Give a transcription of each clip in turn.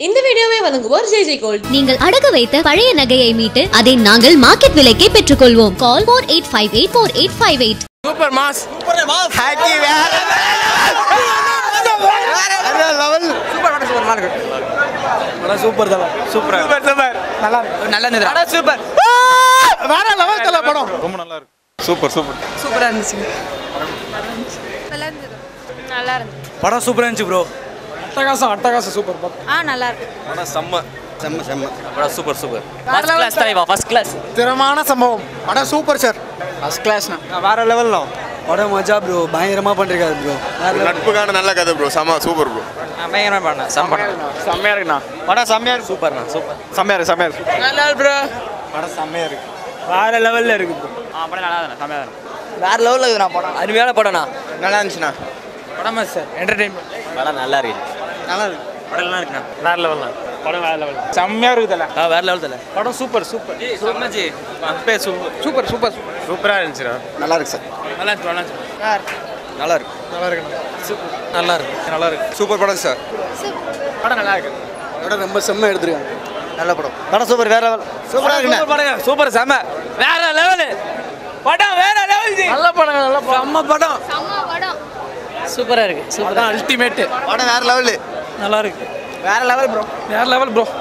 இந்த வீடியோவை வழங்குவோர் ஜெய் ஜெய் கோல்ட் நீங்கள் அடகு வைத்த பழைய நகையை மீட்டு அதை நாங்கள் மார்க்கெட் விலைக்கே பெற்றுக்கொள்வோம் call four eight five eight four eight five eight super mass hockey வேற வேற லெவல் சூப்பர் படம் சூப்பர் நல்லா இருக்கு சூப்பர் தான் சூப்பர் சூப்பர் சூப்பர் நல்லா இருக்கு நல்லா இருந்தது படம் சூப்பர் வேற லெவல் தல படம் ரொம்ப நல்லா இருக்கு சூப்பர் சூப்பர் சூப்பரா இருந்துச்சு நல்லா இருந்து படம் சூப்பரா இருந்துச்சு ப்ரோ அட்டகாசம் அட்டகாசம் சூப்பர் படம் ஆ நல்லா இருக்கு ஆனால் செம்ம செம்ம செம்ம படம் சூப்பர் சூப்பர் ஃபர்ஸ்ட் கிளாஸ் தலைவா ஃபர்ஸ்ட் கிளாஸ் திறமான சம்பவம் படம் சூப்பர் சார் ஃபர்ஸ்ட் கிளாஸ்னா வேற லெவல் தான் படம் மஜா ப்ரோ பயங்கரமா பண்ணிருக்காரு ப்ரோ நட்புக்கான நல்ல கதை ப்ரோ செம்ம சூப்பர் ப்ரோ பயங்கரமா பண்ண செம்ம செம்மையா இருக்குண்ணா படம் செம்மையா இருக்கு சூப்பர்ண்ணா சூப்பர் செம்மையா இருக்கு செம்மையா இருக்கு நல்லா ப்ரோ படம் செம்மையா இருக்கு வேற லெவல்ல இருக்கு ப்ரோ ஆ படம் நல்லா தான் செம்மையா இருக்கு வேற லெவல்ல இருக்குண்ணா படம் அருமையான படம்ண்ணா நல்லா இருந்துச்சுண்ணா படமா சார் என்டர்டெயின்மெண்ட் படம் நல்லா இருக்கு நல்லா இருக்கு படம் நல்லா இருக்குண்ணா வேற லெவல் படம் வேற லெவல் செம்மையா இருக்குதுல்ல ஆ வேற லெவல் தல படம் சூப்பர் சூப்பர் செம்மஜி அப்பே சூப்பர் சூப்பர் சூப்பர் சூப்பராக இருந்துச்சுண்ணா நல்லா இருக்கு சார் நல்லா இருக்கு நல்லா இருக்கு நல்லா இருக்கு நல்லா இருக்கு நல்லா இருக்கு நல்லா இருக்கு சூப்பர் படம் சார் படம் நல்லா இருக்கு படம் ரொம்ப செம்ம எடுத்துருக்காங்க நல்ல படம் படம் சூப்பர் வேற லெவல் சூப்பரா சூப்பர் இருக்குண்ணா படம் சூப்பர் செம வேற லெவல் படம் வேற லெவல் நல்ல படம் நல்ல படம் செம்ம படம் சூப்பரா இருக்கு சூப்பர் தான் அல்டிமேட் படம் வேற லெவல் நல்லா இருக்கு வேற லெவல் ப்ரோ வேற லெவல் ப்ரோ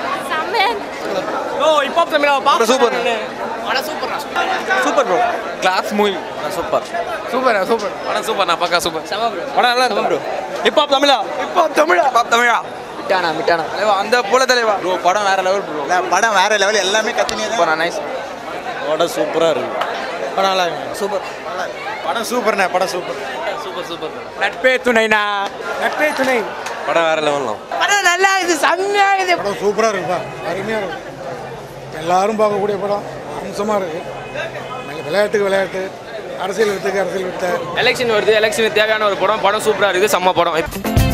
ஓ இப்போ தமிழா பாப்பா சூப்பர். படம் super super bro class movie super super super படம் சூப்பர் நான் பக்கா சூப்பர் செம ப்ரோ படம் நல்லா இருக்கு ப்ரோ இப்போ தமிழா இப்போ தமிழா இப்போ தமிழா மிட்டானா மிட்டானா தலைவா அந்த போல தலைவா ப்ரோ படம் வேற லெவல் ப்ரோ படம் வேற லெவல் எல்லாமே கத்தினே சூப்பர் நைஸ் படம் சூப்பராக இருக்கு படம் நல்லா இருக்கு சூப்பர் படம் சூப்பர்ண்ணே படம் சூப்பர் சூப்பர் சூப்பர் நட்பே துணைனா நட்பே துணை படம் வேற லெவல் தான் படம் நல்லா இது செம்மையா இது படம் சூப்பராக இருக்குப்பா அருமையாக இருக்கும் எல்லாரும் பார்க்கக்கூடிய படம் அம்சமாக இருக்கு விளையாட்டுக்கு விளையாட்டு அரசியல் வித்துக்கு அரசியல் வித்த எலெக்ஷன் வருது எலெக்ஷனுக்கு தேவையான ஒரு படம் படம் சூப்பரா இருக்குது செம்ம படம்